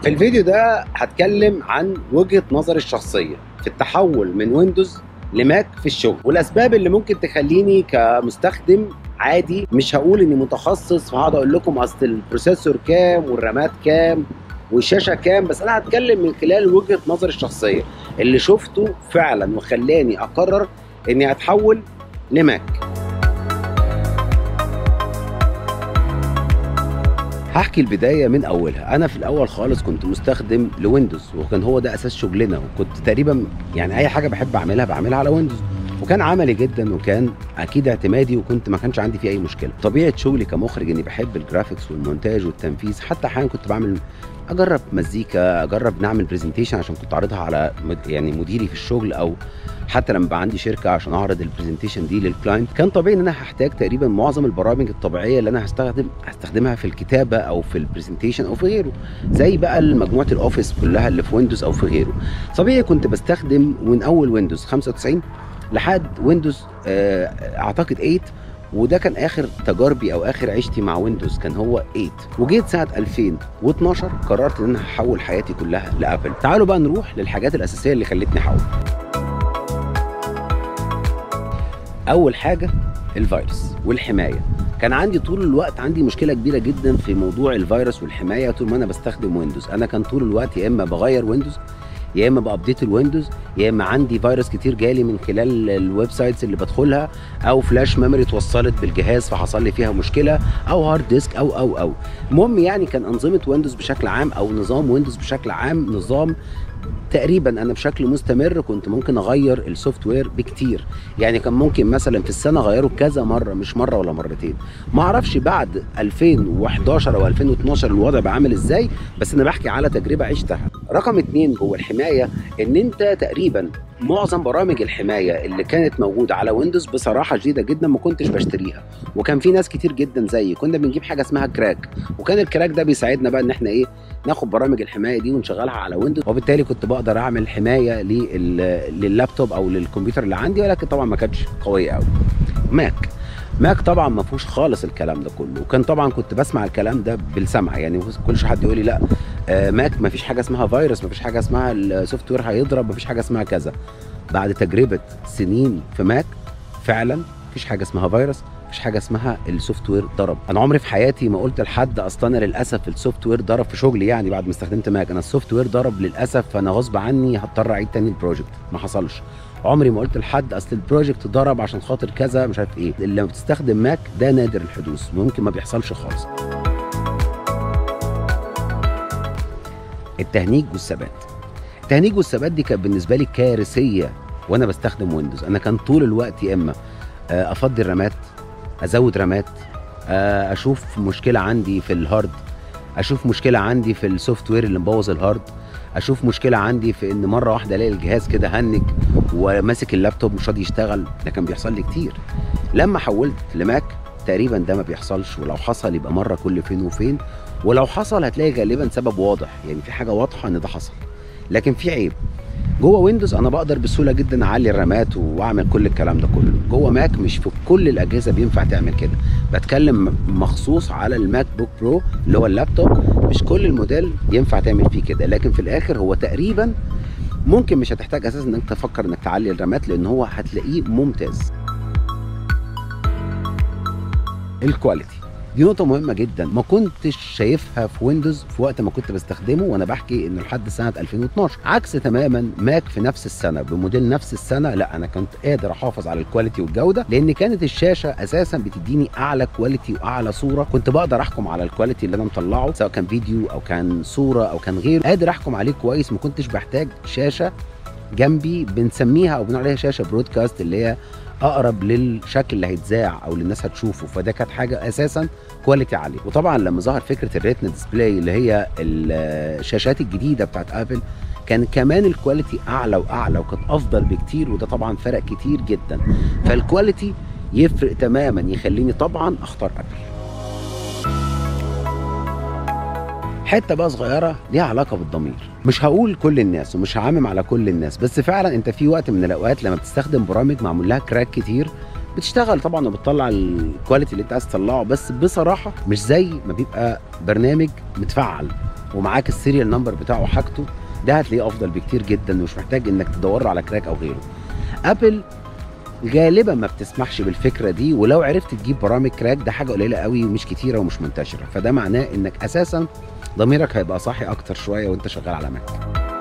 في الفيديو ده هتكلم عن وجهة نظري الشخصية في التحول من ويندوز لماك في الشغل والاسباب اللي ممكن تخليني كمستخدم عادي مش هقول اني متخصص فهقعد اقول لكم اصل البروسيسور كام والرامات كام والشاشه كام بس انا هتكلم من خلال وجهه نظري الشخصيه اللي شفته فعلا وخلاني اقرر اني اتحول لماك هحكي البدايه من اولها انا في الاول خالص كنت مستخدم لويندوز وكان هو ده اساس شغلنا وكنت تقريبا يعني اي حاجه بحب اعملها بعملها على ويندوز وكان عملي جدا وكان اكيد اعتمادي وكنت ما كانش عندي فيه اي مشكله طبيعه شغلي كمخرج اني بحب الجرافيكس والمونتاج والتنفيذ حتى احيانا كنت بعمل اجرب مزيكا اجرب نعمل برزنتيشن عشان كنت اعرضها على مد- يعني مديري في الشغل او حتى لما بقى عندي شركه عشان اعرض البرزنتيشن دي للكلاينت كان طبيعي ان انا هحتاج تقريبا معظم البرامج الطبيعيه اللي انا هستخدم هستخدمها في الكتابه او في البرزنتيشن او في غيره زي بقى مجموعه الاوفيس كلها اللي في ويندوز او في غيره طبيعي كنت بستخدم من اول ويندوز 95 لحد ويندوز آه، اعتقد 8 وده كان اخر تجاربي او اخر عيشتي مع ويندوز كان هو 8 وجيت سنه 2012 قررت ان انا هحول حياتي كلها لابل تعالوا بقى نروح للحاجات الاساسيه اللي خلتني احول اول حاجه الفيروس والحمايه كان عندي طول الوقت عندي مشكله كبيره جدا في موضوع الفيروس والحمايه طول ما انا بستخدم ويندوز انا كان طول الوقت يا اما بغير ويندوز يا اما بابديت الويندوز يا اما عندي فيروس كتير جالي من خلال الويب سايتس اللي بدخلها او فلاش ميموري اتوصلت بالجهاز فحصل لي فيها مشكله او هارد ديسك او او او المهم يعني كان انظمه ويندوز بشكل عام او نظام ويندوز بشكل عام نظام تقريبا انا بشكل مستمر كنت ممكن اغير السوفت وير بكتير يعني كان ممكن مثلا في السنه اغيره كذا مره مش مره ولا مرتين ما اعرفش بعد 2011 او 2012 الوضع بقى عامل ازاي بس انا بحكي على تجربه عشتها رقم اتنين جوه الحمايه ان انت تقريبا معظم برامج الحمايه اللي كانت موجوده على ويندوز بصراحه شديده جدا ما كنتش بشتريها وكان في ناس كتير جدا زيي كنا بنجيب حاجه اسمها كراك وكان الكراك ده بيساعدنا بقى ان احنا ايه ناخد برامج الحمايه دي ونشغلها على ويندوز وبالتالي كنت بقدر اعمل حمايه لل- لللابتوب او للكمبيوتر اللي عندي ولكن طبعا ما كانتش قويه قوي ماك ماك طبعا ما فيهوش خالص الكلام ده كله وكان طبعا كنت بسمع الكلام ده بالسمع يعني كل شويه حد يقول لي لا آه، ماك ما فيش حاجه اسمها فيروس ما فيش حاجه اسمها السوفت وير هيضرب ما فيش حاجه اسمها كذا بعد تجربه سنين في ماك فعلا مفيش حاجه اسمها فيروس مفيش حاجه اسمها السوفت وير ضرب انا عمري في حياتي ما قلت لحد اصل انا للاسف السوفت وير ضرب في شغلي يعني بعد ما استخدمت ماك انا السوفت وير ضرب للاسف فانا غصب عني هضطر اعيد تاني البروجكت ما حصلش عمري ما قلت لحد اصل البروجكت ضرب عشان خاطر كذا مش عارف ايه لما بتستخدم ماك ده نادر الحدوث ممكن ما بيحصلش خالص التهنيج والثبات التهنيج والثبات دي كانت بالنسبه لي كارثيه وانا بستخدم ويندوز انا كان طول الوقت يا اما آه، افضي الرامات ازود رامات آه، اشوف مشكله عندي في الهارد اشوف مشكله عندي في السوفت وير اللي مبوظ الهارد اشوف مشكله عندي في ان مره واحده الاقي الجهاز كده هنج وماسك اللابتوب مش راضي يشتغل ده كان بيحصل لي كتير لما حولت لماك تقريبا ده ما بيحصلش ولو حصل يبقى مره كل فين وفين ولو حصل هتلاقي غالبا سبب واضح يعني في حاجه واضحه ان ده حصل لكن في عيب جوه ويندوز انا بقدر بسهوله جدا اعلي الرامات واعمل كل الكلام ده كله جوه ماك مش في كل الاجهزه بينفع تعمل كده بتكلم مخصوص على الماك بوك برو اللي هو اللابتوب مش كل الموديل ينفع تعمل فيه كده لكن في الاخر هو تقريبا ممكن مش هتحتاج اساسا انك تفكر انك تعلي الرامات لان هو هتلاقيه ممتاز الكواليتي دي نقطة مهمة جدا ما كنتش شايفها في ويندوز في وقت ما كنت بستخدمه وانا بحكي انه لحد سنة 2012 عكس تماما ماك في نفس السنة بموديل نفس السنة لا انا كنت قادر احافظ على الكواليتي والجودة لان كانت الشاشة اساسا بتديني اعلى كواليتي واعلى صورة كنت بقدر احكم على الكواليتي اللي انا مطلعه سواء كان فيديو او كان صورة او كان غيره قادر احكم عليه كويس ما كنتش بحتاج شاشة جنبي بنسميها او بنقول عليها شاشه برودكاست اللي هي اقرب للشكل اللي هيتذاع او اللي الناس هتشوفه فده كانت حاجه اساسا كواليتي عاليه وطبعا لما ظهر فكره الريتنا ديسبلاي اللي هي الشاشات الجديده بتاعت ابل كان كمان الكواليتي اعلى واعلى وكانت افضل بكتير وده طبعا فرق كتير جدا فالكواليتي يفرق تماما يخليني طبعا اختار ابل حته بقى صغيره ليها علاقه بالضمير مش هقول كل الناس ومش هعمم على كل الناس بس فعلا انت في وقت من الاوقات لما بتستخدم برامج معمول لها كراك كتير بتشتغل طبعا وبتطلع الكواليتي اللي انت عايز تطلعه بس بصراحه مش زي ما بيبقى برنامج متفعل ومعاك السيريال نمبر بتاعه وحاجته ده هتلاقيه افضل بكتير جدا ومش محتاج انك تدور على كراك او غيره ابل غالبا ما بتسمحش بالفكره دي ولو عرفت تجيب برامج كراك ده حاجه قليله قوي ومش كتيره ومش منتشره فده معناه انك اساسا ضميرك هيبقى صاحي اكتر شويه وانت شغال على ماك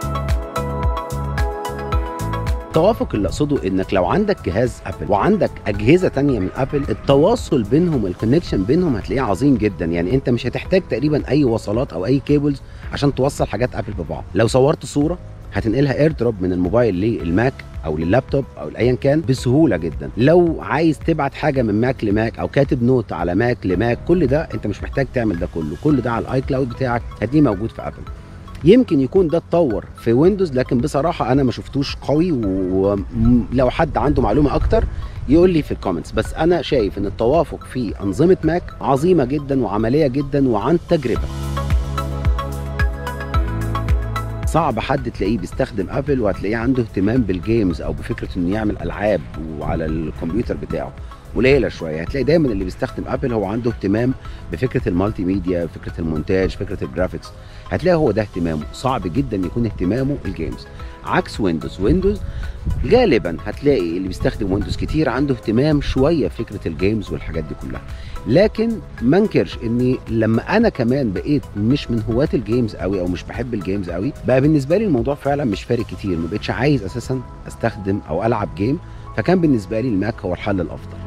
التوافق اللي اقصده انك لو عندك جهاز ابل وعندك اجهزه تانية من ابل التواصل بينهم الكونكشن بينهم هتلاقيه عظيم جدا يعني انت مش هتحتاج تقريبا اي وصلات او اي كيبلز عشان توصل حاجات ابل ببعض لو صورت صوره هتنقلها اير دروب من الموبايل للماك او لللابتوب او لايا كان بسهوله جدا لو عايز تبعت حاجه من ماك لماك او كاتب نوت على ماك لماك كل ده انت مش محتاج تعمل ده كله كل ده على الاي كلاود بتاعك هتلاقيه موجود في ابل يمكن يكون ده اتطور في ويندوز لكن بصراحه انا ما شفتوش قوي ولو حد عنده معلومه اكتر يقول لي في الكومنتس بس انا شايف ان التوافق في انظمه ماك عظيمه جدا وعمليه جدا وعن تجربه صعب حد تلاقيه بيستخدم ابل وهتلاقيه عنده اهتمام بالجيمز او بفكره انه يعمل العاب وعلى الكمبيوتر بتاعه قليله شويه هتلاقي دايما اللي بيستخدم ابل هو عنده اهتمام بفكره المالتي ميديا فكره المونتاج فكره الجرافيكس هتلاقي هو ده اهتمامه صعب جدا يكون اهتمامه الجيمز عكس ويندوز ويندوز غالبا هتلاقي اللي بيستخدم ويندوز كتير عنده اهتمام شويه فكره الجيمز والحاجات دي كلها لكن ما انكرش اني لما انا كمان بقيت مش من هواة الجيمز قوي او مش بحب الجيمز قوي بقى بالنسبه لي الموضوع فعلا مش فارق كتير ما بقتش عايز اساسا استخدم او العب جيم فكان بالنسبه لي الماك هو الحل الافضل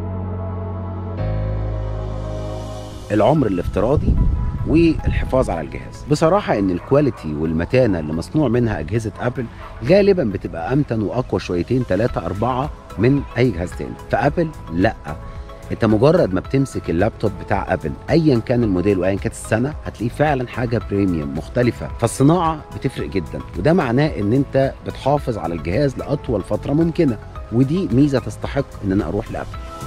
العمر الافتراضي والحفاظ على الجهاز بصراحة ان الكواليتي والمتانة اللي مصنوع منها اجهزة ابل غالبا بتبقى امتن واقوى شويتين ثلاثة اربعة من اي جهاز تاني فابل لا انت مجرد ما بتمسك اللابتوب بتاع ابل ايا كان الموديل وايا كانت السنه هتلاقيه فعلا حاجه بريميوم مختلفه فالصناعه بتفرق جدا وده معناه ان انت بتحافظ على الجهاز لاطول فتره ممكنه ودي ميزه تستحق ان انا اروح لابل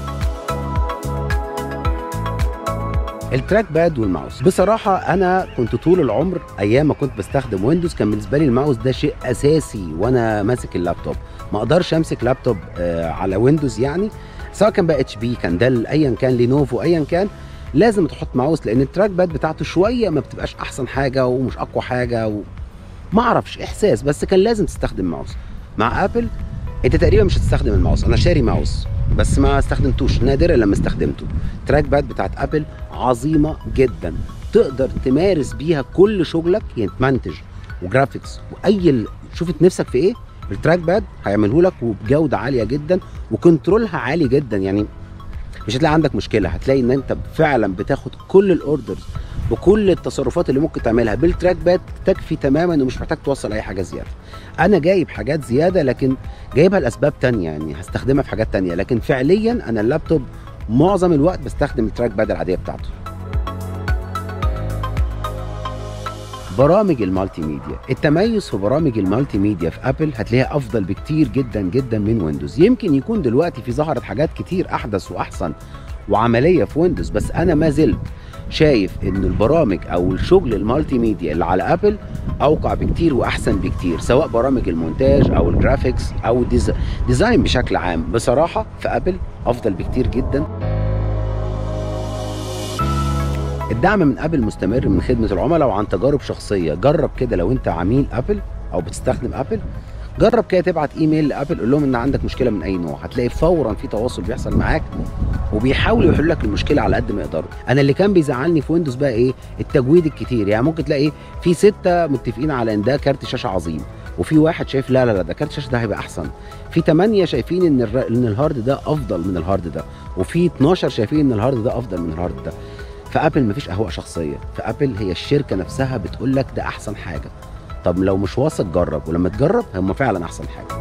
التراك باد والماوس بصراحة أنا كنت طول العمر أيام ما كنت بستخدم ويندوز كان بالنسبة لي الماوس ده شيء أساسي وأنا ماسك اللابتوب ما أقدرش أمسك لابتوب آه على ويندوز يعني سواء كان بقى اتش بي كان ديل أيا كان لينوفو أيا كان لازم تحط ماوس لأن التراك باد بتاعته شوية ما بتبقاش أحسن حاجة ومش أقوى حاجة و... ما أعرفش إحساس بس كان لازم تستخدم ماوس مع أبل أنت تقريبا مش هتستخدم الماوس أنا شاري ماوس بس ما استخدمتوش نادرا لما استخدمته تراك باد بتاعت ابل عظيمه جدا تقدر تمارس بيها كل شغلك يعني تمنتج وجرافيكس واي ال- شوفت نفسك في ايه التراك باد هيعمله لك وبجوده عاليه جدا وكنترولها عالي جدا يعني مش هتلاقي عندك مشكله هتلاقي ان انت فعلا بتاخد كل الاوردرز بكل التصرفات اللي ممكن تعملها بالتراك باد تكفي تماما ومش محتاج توصل اي حاجه زياده انا جايب حاجات زياده لكن جايبها لاسباب تانية يعني هستخدمها في حاجات تانية لكن فعليا انا اللابتوب معظم الوقت بستخدم التراك باد العاديه بتاعته برامج المالتي ميديا التميز في برامج المالتي ميديا في ابل هتلاقيها افضل بكتير جدا جدا من ويندوز يمكن يكون دلوقتي في ظهرت حاجات كتير احدث واحسن وعمليه في ويندوز بس انا ما زلت شايف ان البرامج او الشغل المالتي ميديا اللي على ابل اوقع بكتير واحسن بكتير سواء برامج المونتاج او الجرافيكس او ديز... ديزاين بشكل عام بصراحه في ابل افضل بكتير جدا الدعم من ابل مستمر من خدمه العملاء وعن تجارب شخصيه جرب كده لو انت عميل ابل او بتستخدم ابل جرب كده تبعت ايميل لابل قول لهم ان عندك مشكله من اي نوع هتلاقي فورا في تواصل بيحصل معاك وبيحاولوا يحلوا لك المشكله على قد ما يقدروا انا اللي كان بيزعلني في ويندوز بقى ايه التجويد الكتير يعني ممكن تلاقي في ستة متفقين على ان ده كارت شاشه عظيم وفي واحد شايف لا لا لا ده كارت الشاشه ده هيبقى احسن في 8 شايفين ان الر... ان الهارد ده افضل من الهارد ده وفي 12 شايفين ان الهارد ده افضل من الهارد ده فابل مفيش اهواء شخصيه فابل هي الشركه نفسها بتقول لك ده احسن حاجه طب لو مش واثق جرب ولما تجرب هم فعلا احسن حاجه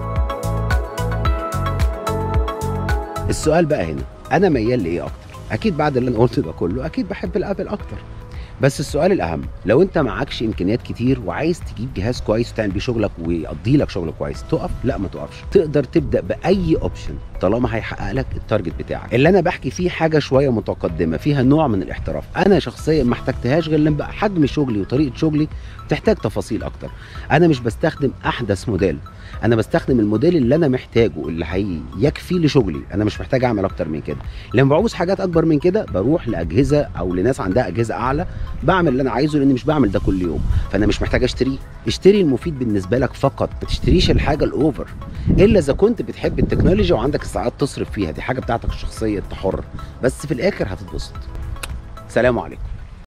السؤال بقى هنا انا ميال لايه اكتر اكيد بعد اللي انا قلته ده كله اكيد بحب الابل اكتر بس السؤال الاهم لو انت معكش امكانيات كتير وعايز تجيب جهاز كويس وتعمل بيه شغلك ويقضي لك شغل كويس تقف لا ما تقفش تقدر تبدا باي اوبشن طالما هيحقق لك التارجت بتاعك اللي انا بحكي فيه حاجه شويه متقدمه فيها نوع من الاحتراف انا شخصيا ما احتجتهاش غير لما بقى حجم شغلي وطريقه شغلي تحتاج تفاصيل اكتر انا مش بستخدم احدث موديل انا بستخدم الموديل اللي انا محتاجه اللي هي يكفي لشغلي انا مش محتاج اعمل اكتر من كده لما بعوز حاجات اكبر من كده بروح لاجهزه او لناس عندها اجهزه اعلى بعمل اللي انا عايزه لاني مش بعمل ده كل يوم فانا مش محتاج اشتريه اشتري المفيد بالنسبه لك فقط ما تشتريش الحاجه الاوفر الا اذا كنت بتحب التكنولوجيا وعندك الساعات تصرف فيها دي حاجه بتاعتك الشخصيه انت حر بس في الاخر هتتبسط سلام عليكم